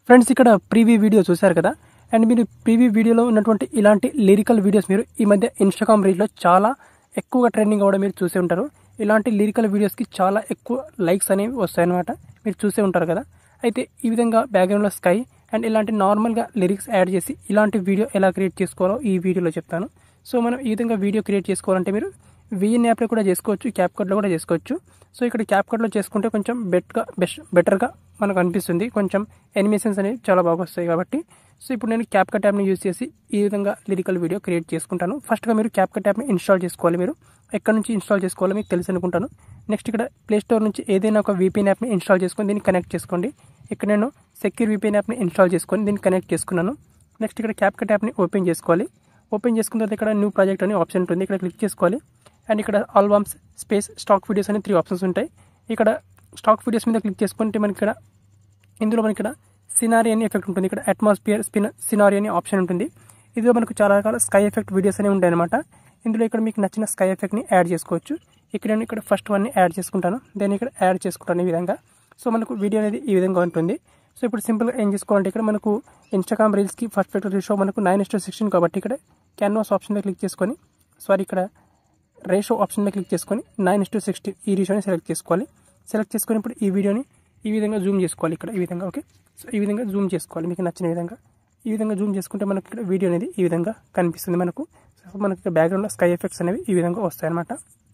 friends ఇక్కడ preview video చూశారు కదా అండ్ మీరు ప్రీవ్యూ వీడియోలో ఉన్నటువంటి ఇలాంటి లిరికల్ వీడియోస్ మీరు ఈ మధ్య ఇన్స్టాగ్రామ్ రీల్లో చాలా ఎక్కువగా ట్రెండింగ్ అవ్వడం మీరు చూసే ఉంటారు ఇలాంటి లిరికల్ వీడియోస్కి చాలా ఎక్కువ లైక్స్ అనేవి వస్తాయన్నమాట మీరు చూసే ఉంటారు కదా అయితే ఈ విధంగా బ్యాక్గ్రౌండ్లో స్కై అండ్ ఇలాంటి నార్మల్గా లిరిక్స్ యాడ్ చేసి ఇలాంటి వీడియో ఎలా క్రియేట్ చేసుకోవాలో ఈ వీడియోలో చెప్తాను సో మనం ఈ విధంగా వీడియో క్రియేట్ చేసుకోవాలంటే మీరు విఎన్ యాప్లో కూడా చేసుకోవచ్చు క్యాప్ కట్లో కూడా చేసుకోవచ్చు సో ఇక్కడ క్యాప్ కట్లో చేసుకుంటే కొంచెం బెట్గా బెస్ట్ బెటర్గా మనకు అనిపిస్తుంది కొంచెం ఎనిమేషన్స్ అనేవి చాలా బాగా వస్తాయి కాబట్టి సో ఇప్పుడు నేను క్యాప్ కట్ యాప్ని యూజ్ చేసి ఈ విధంగా లిరికల్ వీడియో క్రియేట్ చేసుకుంటాను ఫస్ట్గా మీరు క్యాప్ కట్ యాప్ని ఇన్స్టాల్ చేసుకోవాలి మీరు ఎక్కడి నుంచి ఇన్స్టాల్ చేసుకోవాలో మీకు తెలిసి అనుకుంటాను నెక్స్ట్ ఇక్కడ ప్లే స్టోర్ నుంచి ఏదైనా ఒక వీపీఎన్ యాప్ని ఇన్స్టాల్ చేసుకొని దీన్ని కనెక్ట్ చేసుకోండి ఇక్కడ నేను సెక్యూర్ వీపీఎన్ యాప్ని ఇన్స్టాల్ చేసుకొని దీన్ని కనెక్ట్ చేసుకున్నాను నెక్స్ట్ ఇక్కడ క్యాప్ కట్ యాప్ని ఓపెన్ చేసుకోవాలి ఓపెన్ చేసుకున్న తర్వాత ఇక్కడ న్యూ ప్రాజెక్ట్ అని ఆప్షన్ ఉంటుంది ఇక్కడ క్లిక్ చేసుకోవాలి అండ్ ఇక్కడ ఆల్బమ్స్ స్పేస్ స్టాక్ వీడియోస్ అని త్రీ ఆప్షన్స్ ఉంటాయి ఇక్కడ స్టాక్ వీడియోస్ మీద క్లిక్ చేసుకుంటే మనకి ఇక్కడ ఇందులో మనకి ఇక్కడ సినారీ అని ఎఫెక్ట్ ఉంటుంది ఇక్కడ అట్మాస్ఫియర్ స్పిన్ సినారీ అని ఆప్షన్ ఉంటుంది ఇందులో మనకు చాలా రకాల స్కై ఎఫెక్ట్ వీడియోస్ అనేవి ఉంటాయి అనమాట ఇందులో ఇక్కడ మీకు నచ్చిన స్కై ఎఫెక్ట్ని యాడ్ చేసుకోవచ్చు ఇక్కడ నేను ఇక్కడ ఫస్ట్ వన్ని యాడ్ చేసుకుంటాను దెన్ ఇక్కడ యాడ్ చేసుకుంటాను ఈ విధంగా సో మనకు వీడియో అనేది ఈ విధంగా ఉంటుంది సో ఇప్పుడు సింపుల్గా ఏం చేసుకోవాలంటే ఇక్కడ మనకు ఇన్స్టాగ్రామ్ రీల్స్కి పర్ఫెక్ట్ రేషో మనకు నైన్ ఇస్టో సిక్స్టీన్ కాబట్టి ఇక్కడ క్యాన్వాస్ ఆప్షన్ మీద క్లిక్ చేసుకొని సారీ ఇక్కడ రేషో ఆప్షన్ మీద క్లిక్ చేసుకొని నైన్ ఇస్టో సిక్స్టీన్ ఈ రేషోని సెలెక్ట్ చేసుకోవాలి సెలెక్ట్ చేసుకొని ఇప్పుడు ఈ వీడియోని ఈ విధంగా జూమ్ చేసుకోవాలి ఇక్కడ ఈ విధంగా ఓకే సో ఈ విధంగా జూమ్ చేసుకోవాలి మీకు నచ్చిన విధంగా ఈ విధంగా జూమ్ చేసుకుంటే మనకి ఇక్కడ వీడియో అనేది ఈ విధంగా కనిపిస్తుంది మనకు సో మనకి ఇక్కడ బ్యాక్గ్రౌండ్లో స్కై ఎఫెక్ట్స్ అనేవి ఈ విధంగా వస్తాయి అనమాట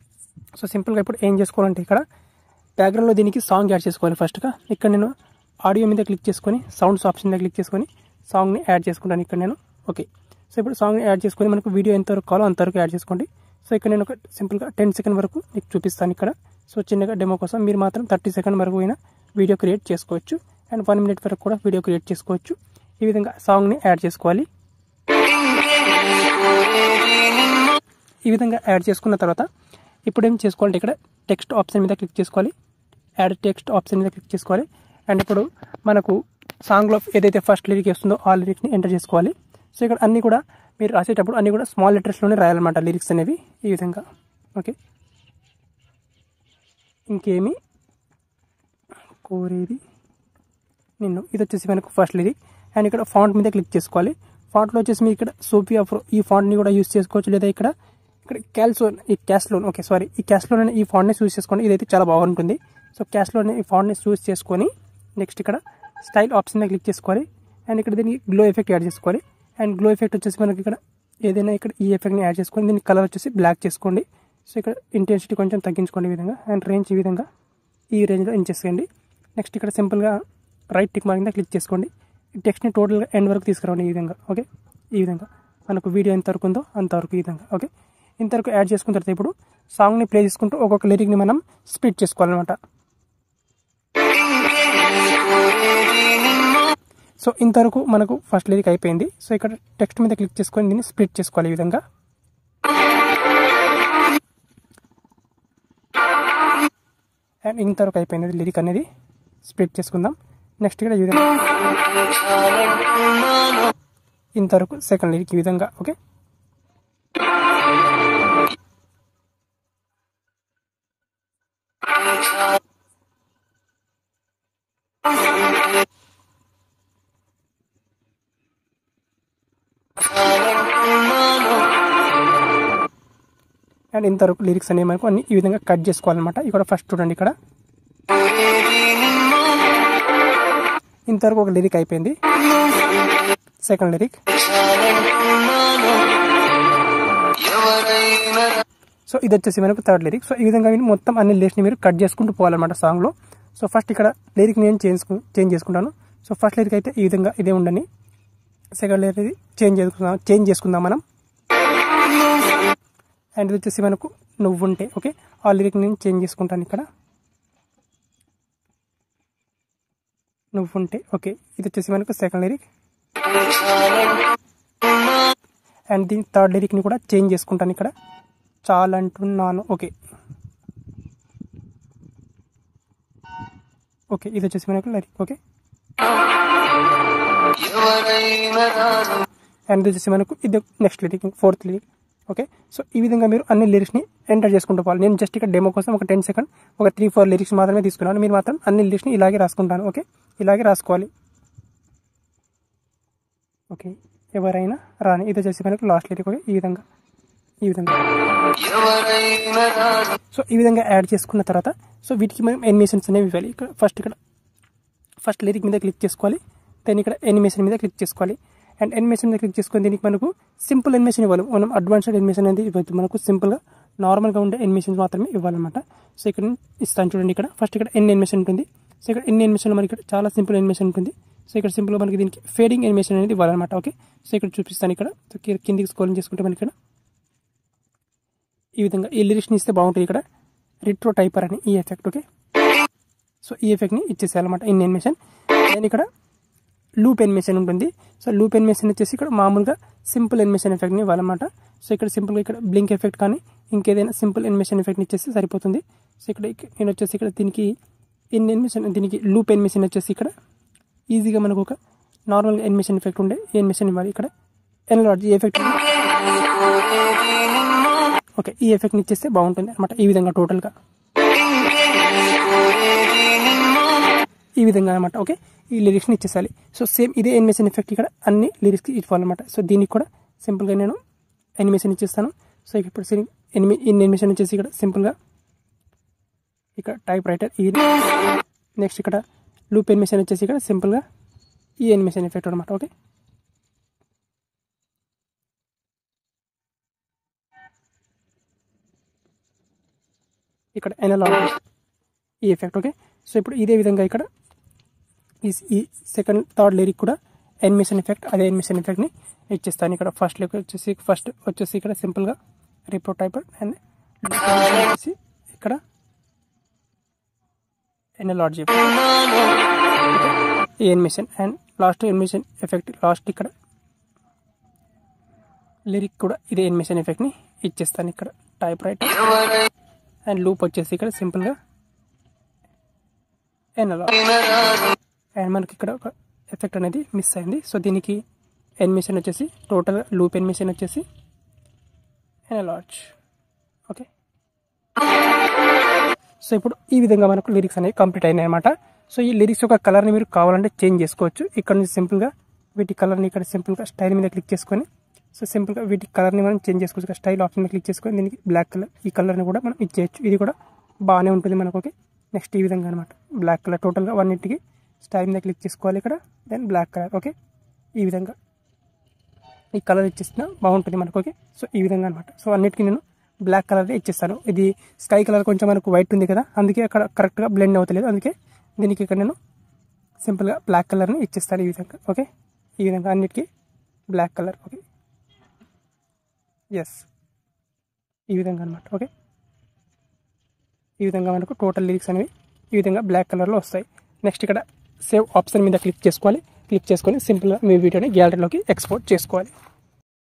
సో సింపుల్గా ఇప్పుడు ఏం చేసుకోవాలంటే ఇక్కడ బ్యాక్గ్రౌండ్లో దీనికి సాంగ్ యాడ్ చేసుకోవాలి ఫస్ట్గా ఇక్కడ నేను ఆడియో మీద క్లిక్ చేసుకొని సౌండ్స్ ఆప్షన్ మీద క్లిక్ చేసుకొని సాంగ్ని యాడ్ చేసుకుంటాను ఇక్కడ నేను ఓకే సో ఇప్పుడు సాంగ్ని యాడ్ చేసుకొని మనకు వీడియో ఎంతవరకు కావాలో అంతవరకు యాడ్ చేసుకోండి సో ఇక్కడ నేను ఒక సింపుల్గా టెన్ సెకండ్ వరకు మీకు చూపిస్తాను ఇక్కడ సో చిన్నగా డెమో కోసం మీరు మాత్రం థర్టీ సెకండ్ వరకు అయినా వీడియో క్రియేట్ చేసుకోవచ్చు అండ్ వన్ మినిట్ వరకు కూడా వీడియో క్రియేట్ చేసుకోవచ్చు ఈ విధంగా సాంగ్ని యాడ్ చేసుకోవాలి ఈ విధంగా యాడ్ చేసుకున్న తర్వాత ఇప్పుడు ఏం చేసుకోవాలంటే ఇక్కడ టెక్స్ట్ ఆప్షన్ మీద క్లిక్ చేసుకోవాలి యాడ్ టెక్స్ట్ ఆప్షన్ మీద క్లిక్ చేసుకోవాలి అండ్ ఇప్పుడు మనకు సాంగ్లో ఏదైతే ఫస్ట్ లిరిక్ వస్తుందో ఆ లిరిక్ని ఎంటర్ చేసుకోవాలి సో ఇక్కడ అన్నీ కూడా మీరు రాసేటప్పుడు అన్నీ కూడా స్మాల్ లెటర్స్లోనే రాయాలన్నమాట లిరిక్స్ అనేవి ఈ విధంగా ఓకే ఇంకేమి కోరేది నిన్ను ఇది వచ్చేసి మనకు ఫస్ట్ లిరిక్ అండ్ ఇక్కడ ఫాంట్ మీద క్లిక్ చేసుకోవాలి ఫాంట్లో వచ్చేసి మీరు ఇక్కడ సోఫీ ఆఫ్ ఈ ఫాంట్ని కూడా యూస్ చేసుకోవచ్చు లేదా ఇక్కడ ఇక్కడ క్యాల్సోన్ ఈ క్యాస్లోన్ ఓకే సారీ ఈ క్యాస్లోన్ ఈ ఫాంట్ని చూస్ చేసుకోండి ఇదైతే చాలా బాగుంటుంది సో క్యాస్లోనే ఈ ఫాంట్ని చూస్ చేసుకొని నెక్స్ట్ ఇక్కడ స్టైల్ ఆప్షన్ మీద క్లిక్ చేసుకోవాలి అండ్ ఇక్కడ దీనికి గ్లో ఎఫెక్ట్ యాడ్ చేసుకోవాలి అండ్ గ్లో ఎఫెక్ట్ వచ్చేసి మనకి ఇక్కడ ఏదైనా ఇక్కడ ఈ ఎఫెక్ట్ని యాడ్ చేసుకొని దీని కలర్ వచ్చేసి బ్లాక్ చేసుకోండి సో ఇక్కడ ఇంటెన్సిటీ కొంచెం తగ్గించుకోండి ఈ విధంగా అండ్ రేంజ్ ఈ విధంగా ఈ రేంజ్లో ఎంచేసేయండి నెక్స్ట్ ఇక్కడ సింపుల్గా రైట్ టిక్ మార్క్ మీద క్లిక్ చేసుకోండి ఈ టెక్స్ట్ని టోటల్గా ఎండ్ వరకు తీసుకురండి ఈ విధంగా ఓకే ఈ విధంగా మనకు వీడియో ఎంతవరకు ఉందో అంతవరకు ఈ విధంగా ఓకే ఇంతవరకు యాడ్ చేసుకున్న తర్వాత ఇప్పుడు సాంగ్ని ప్లే చేసుకుంటూ ఒక్కొక్క లిరిక్ని మనం స్పీడ్ చేసుకోవాలన్నమాట సో ఇంతవరకు మనకు ఫస్ట్ లిరిక్ అయిపోయింది సో ఇక్కడ టెక్స్ట్ మీద క్లిక్ చేసుకొని దీన్ని స్ప్లిట్ చేసుకోవాలి ఈ విధంగా అండ్ ఇంతవరకు అయిపోయింది లిరిక్ అనేది స్ప్లిట్ చేసుకుందాం నెక్స్ట్ ఇక్కడ ఈ విధంగా ఇంతవరకు సెకండ్ లిరిక్ ఈ విధంగా ఓకే అండ్ ఇంతవరకు లిరిక్స్ అనేవి మనకు అన్ని ఈ విధంగా కట్ చేసుకోవాలన్నమాట ఇక్కడ ఫస్ట్ చూడండి ఇక్కడ ఇంతవరకు ఒక లిరిక్ అయిపోయింది సెకండ్ లిరిక్ సో ఇది వచ్చేసి మనకు థర్డ్ లిరిక్ సో ఈ విధంగా మీరు మొత్తం అన్ని లిరిక్స్ని మీరు కట్ చేసుకుంటూ పోవాలన్నమాట సాంగ్లో సో ఫస్ట్ ఇక్కడ లిరిక్ నేను చేంజ్ చేంజ్ చేసుకుంటాను సో ఫస్ట్ లిరిక్ అయితే ఈ విధంగా ఇదే ఉండని సెకండ్ లిరిక్ ఇది చేంజ్ చేసుకుందాం చేంజ్ చేసుకుందాం మనం అండ్ ఇది వచ్చేసి మనకు నువ్వుంటే ఓకే ఆ లిరిక్ నేను చేంజ్ చేసుకుంటాను ఇక్కడ నువ్వుంటే ఓకే ఇది వచ్చేసి మనకు సెకండ్ లిరిక్ అండ్ దీని థర్డ్ లిరిక్ని కూడా చేంజ్ చేసుకుంటాను ఇక్కడ చాలంటున్నాను ఓకే ఓకే ఇది వచ్చేసి మనకు లిరిక్ ఓకే అండ్ ఇది వచ్చేసి మనకు ఇది next lyric fourth lyric okay so ఈ విధంగా మీరు అన్ని లిరిక్స్ని ఎంటర్ చేసుకుంటూ పోవాలి నేను జస్ట్ ఇక్కడ డెమో కోసం ఒక టెన్ సెకండ్ ఒక త్రీ ఫోర్ లిరిక్స్ మాత్రమే తీసుకున్నాను మీరు మాత్రం అన్ని లిరిక్స్ని ఇలాగే రాసుకుంటాను ఓకే ఇలాగే రాసుకోవాలి ఓకే ఎవరైనా రాని ఇది వచ్చేసి మనకు లాస్ట్ లిరిక్ ఓకే ఈ విధంగా ఈ విధంగా సో ఈ విధంగా యాడ్ చేసుకున్న తర్వాత సో వీటికి మనం ఎనిమేషన్స్ అనేవి ఇవ్వాలి ఇక్కడ ఫస్ట్ ఇక్కడ ఫస్ట్ లిరిక్ మీద క్లిక్ చేసుకోవాలి దెన్ ఇక్కడ ఎనిమేషన్ మీద క్లిక్ చేసుకోవాలి అండ్ ఎనిమేషన్ మీద క్లిక్ చేసుకొని దీనికి మనకు సింపుల్ ఎనిమేషన్ ఇవ్వాలి మనం అడ్వాన్స్డ్ ఎనిమేషన్ అనేది ఇవ్వద్దు మనకు సింపుల్గా నార్మల్గా ఉండే ఎనిమేషన్స్ మాత్రమే ఇవ్వాలన్నమాట సో ఇక్కడ నేను ఇస్తాను చూడండి ఇక్కడ ఫస్ట్ ఇక్కడ ఎన్ని ఎనిమేషన్ ఉంటుంది సో ఇక్కడ ఎన్ని ఎనిమేషన్ మనకి ఇక్కడ చాలా సింపుల్ ఎనిమేషన్ ఉంటుంది సో ఇక్కడ సింపుల్గా మనకి దీనికి ఫేడింగ్ ఎనిమేషన్ అనేది ఇవ్వాలన్నమాట ఓకే సో ఇక్కడ చూపిస్తాను ఇక్కడ సో కి- కిందికి స్కోలింగ్ చేసుకుంటే మనకి ఇక్కడ ఈ విధంగా ఈ లిరిక్స్ని ఇస్తే బాగుంటుంది ఇక్కడ రిట్రో టైపర్ అని ఈ ఎఫెక్ట్ ఓకే సో ఈ ఎఫెక్ట్ని ఇచ్చేసేయాలన్నమాట ఇన్ ఎనిమేషన్ నేను ఇక్కడ లూప్ ఎనిమేషన్ ఉంటుంది సో లూప్ ఎనిమేషన్ వచ్చేసి ఇక్కడ మామూలుగా సింపుల్ ఎనిమేషన్ ఎఫెక్ట్ని ఇవ్వాలన్నమాట సో ఇక్కడ సింపుల్గా ఇక్కడ బ్లింక్ ఎఫెక్ట్ కానీ ఇంకేదైనా సింపుల్ ఎనిమేషన్ ఎఫెక్ట్ని ఇచ్చేసి సరిపోతుంది సో ఇక్కడ ఇక- నేను వచ్చేసి ఇక్కడ దీనికి ఇన్ ఎనిమేషన్ దీనికి లూప్ ఎనిమేషన్ వచ్చేసి ఇక్కడ ఈజీగా మనకు ఒక నార్మల్ ఎనిమేషన్ ఎఫెక్ట్ ఉండే ఈ ఎనిమేషన్ ఇవ్వాలి ఇక్కడ ఎనలాజీ ఎఫెక్ట్ ఓకే ఈ ఎఫెక్ట్ని ఇచ్చేస్తే బాగుంటుంది అనమాట ఈ విధంగా టోటల్గా ఈ విధంగా అనమాట ఓకే ఈ లిరిక్స్ని ఇచ్చేసాలి సో సేమ్ ఇదే ఎనిమేషన్ ఎఫెక్ట్ ఇక్కడ అన్ని లిరిక్స్కి ఇవ్వాలన్నమాట సో దీనికి కూడా సింపుల్గా నేను ఎనిమేషన్ ఇచ్చేస్తాను సో ఇప్పుడు సిని- ఎనిమి ఇన్ ఎనిమేషన్ వచ్చేసి ఇక్కడ సింపుల్గా ఇక్కడ టైప్ రైటర్ ఈ నెక్స్ట్ ఇక్కడ లూప్ ఎనిమేషన్ వచ్చేసి ఇక్కడ సింపుల్గా ఈ ఎనిమేషన్ ఎఫెక్ట్ అనమాట ఓకే ఇక్కడ ఎనలాగ్ ఈ ఎఫెక్ట్ ఓకే సో ఇప్పుడు ఇదే విధంగా ఇక్కడ ఈ ఈ సెకండ్ థర్డ్ లిరిక్ కూడా ఎనిమేషన్ ఎఫెక్ట్ అదే ఎనిమేషన్ ఎఫెక్ట్ని ఇచ్చేస్తాను ఇక్కడ ఫస్ట్ లిరిక్ వచ్చేసి ఫస్ట్ వచ్చేసి ఇక్కడ సింపుల్గా రిపో టైపర్ అండ్ వచ్చేసి ఇక్కడ ఎనలాడ్జీ ఈ animation and last animation effect last ఇక్కడ లిరిక్ కూడా ఇదే ఎనిమేషన్ ఎఫెక్ట్ని ఇచ్చేస్తాను ఇక్కడ టైప్ రైట్ అండ్ లూప్ వచ్చేసి ఇక్కడ సింపుల్గా ఎనలాగ్ అండ్ మనకి ఇక్కడ ఒక ఎఫెక్ట్ అనేది మిస్ అయింది సో దీనికి ఎనిమేషన్ వచ్చేసి టోటల్ లూప్ ఎనిమేషన్ వచ్చేసి ఎనలార్జ్ ఓకే సో ఇప్పుడు ఈ విధంగా మనకు లిరిక్స్ అనేవి కంప్లీట్ అయినాయి అనమాట సో ఈ లిరిక్స్ యొక్క కలర్ని మీరు కావాలంటే చేంజ్ చేసుకోవచ్చు ఇక్కడ నుంచి సింపుల్గా వీటి కలర్ని ఇక్కడ సింపుల్గా స్టైల్ మీద క్లిక్ చేసుకొని సో సింపుల్గా వీటి కలర్ని మనం చేంజ్ చేసుకోవచ్చు ఇక్కడ స్టైల్ ఆప్షన్ మీద క్లిక్ చేసుకొని దీనికి బ్లాక్ కలర్ ఈ కలర్ని కూడా మనం ఇచ్చేయచ్చు ఇది కూడా బాగానే ఉంటుంది మనకు ఓకే నెక్స్ట్ ఈ విధంగా అనమాట బ్లాక్ కలర్ టోటల్గా వన్నింటికి స్టైల్ మీద క్లిక్ చేసుకోవాలి ఇక్కడ దెన్ బ్లాక్ కలర్ ఓకే ఈ విధంగా ఈ కలర్ ఇచ్చేసిన బాగుంటుంది మనకు ఓకే సో ఈ విధంగా అనమాట సో అన్నిటికీ నేను బ్లాక్ కలర్ ఇచ్చేస్తాను ఇది స్కై కలర్ కొంచెం మనకు వైట్ ఉంది కదా అందుకే అక్కడ కరెక్ట్గా బ్లెండ్ అవుతలేదు అందుకే దీనికి ఇక్కడ నేను సింపుల్గా బ్లాక్ కలర్ని ఇచ్చేస్తాను ఈ విధంగా ఓకే ఈ విధంగా అన్నిటికీ బ్లాక్ కలర్ ఓకే ఎస్ ఈ విధంగా అనమాట ఓకే ఈ విధంగా మనకు టోటల్ లిరిక్స్ అనేవి ఈ విధంగా బ్లాక్ కలర్లో వస్తాయి నెక్స్ట్ ఇక్కడ సేవ్ ఆప్షన్ మీద క్లిక్ చేసుకోవాలి క్లిక్ చేసుకొని సింపుల్గా మీ వీడియోని గ్యాలరీలోకి ఎక్స్పోర్ట్ చేసుకోవాలి